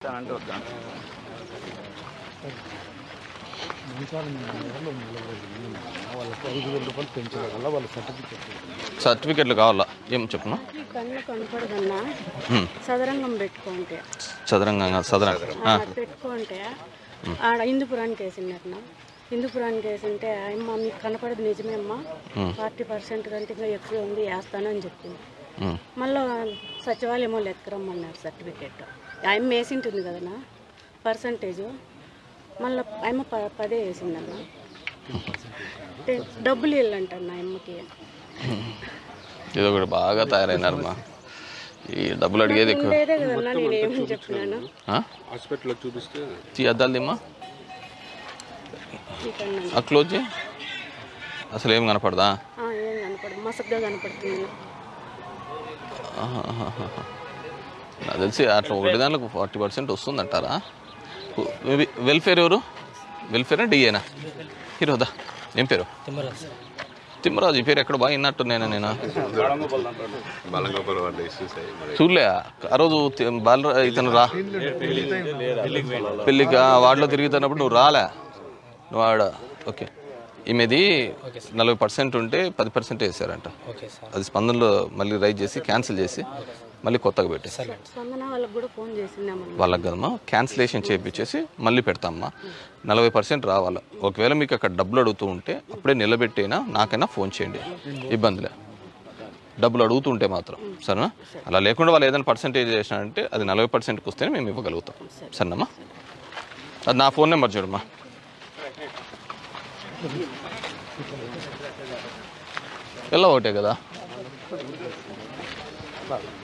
అంటే వస్తాను వాళ్ళకి ఐదు వేల రూపాయలు పెంచడం వల్ల వాళ్ళ సర్టిఫికెట్ సర్టిఫికెట్లు కావాలా ఏం చెప్పను ఈ కన్ను కనపడదన్నా హ్మ్. సదరంగం పెట్టుకుంటే చదరంగంగా చదరంగం ఆ, పెట్టుకుంటే ఆడ హిందూపురానికి వేసిండన్న హిందూపురానికి వేసింటే అమ్మ మీకు కనపడదు నిజమే అమ్మా ఫార్టీ పర్సెంట్ కంటే ఇంకా ఎక్కువ ఉంది వేస్తానని చెప్పింది హ్మ్. మళ్ళీ సచివాలయమో లెక్కరమ్మన్నారు సర్టిఫికేట్ ఆయన వేసింటుంది కదనా పర్సంటేజ్ మళ్ళీ ఆయమ్మ ప పదే వేసిందన్న అంటే డబ్బులు ఇల్లంటన్న అమ్మకి ఇది ఒకటి బాగా తయారైనారు మా ఈ డబ్బులు అడిగేది ఎక్కువ ఉండేదే కదన్నా నేను ఏమని చెప్పినాను ఆ? హాస్పిటల్లో చూపిస్తే తీ అద్దాలు దిమ్మా ఈ కన్నా ఆ క్లోజ్ చేయి అసలు ఏం కనపడదా ఆ, ఏం కనపడదు మసగ్గా కనపడుతుంది ఆహాహాహా. నాకు తెలిసి అట్లా ఒకటి దాంట్లో ఫార్టీ పర్సెంట్ వస్తుందంటారా మేబీ వెల్ఫేర్ ఎవరు వెల్ఫేరా డిఏనా హీరోదా ఏం పేరు తిమ్మరాజు ఈ పేరు ఎక్కడ బాగా విన్నట్టు నేను నేను బాలంగోపాల్ వాళ్ళ ఇష్యూస్ అయ్యి మరి చూడలే ఆ రోజు తి- బాల ఇతను రా పెళ్ళికి ఆ వార్డులో తిరుగుతున్నప్పుడు నువ్వు రాలే నువ్వు ఆడ ఓకే ఈమెది నలభై పర్సెంట్ ఉంటే పది పర్సెంట్ వేసారంట అది స్పందనలో మళ్ళీ రైజ్ చేసి క్యాన్సిల్ చేసి మళ్ళీ కొత్తగా పెట్టేసి స్పందన వాళ్ళకి కూడా ఫోన్ చేసిందామన్న వాళ్ళకి కదమ్మా క్యాన్సిలేషన్ చేయించేసి మళ్ళీ పెడతామ్మా నలభై పర్సెంట్ రావాలి ఒకవేళ మీకు అక్కడ డబ్బులు అడుగుతూ ఉంటే అప్పుడే నిలబెట్టైనా నాకైనా ఫోన్ చేయండి ఇబ్బందిలే డబ్బులు అడుగుతుంటే మాత్రం సరేనా అలా లేకుండా వాళ్ళు ఏదైనా పర్సెంటేజ్ చేసినారంటే అది నలభై పర్సెంట్కి వస్తేనే మేము ఇవ్వగలుగుతాం సరేనమ్మా అది నా ఫోన్ నెంబర్ చూడమ్మా ఎలా ఒకటే కదా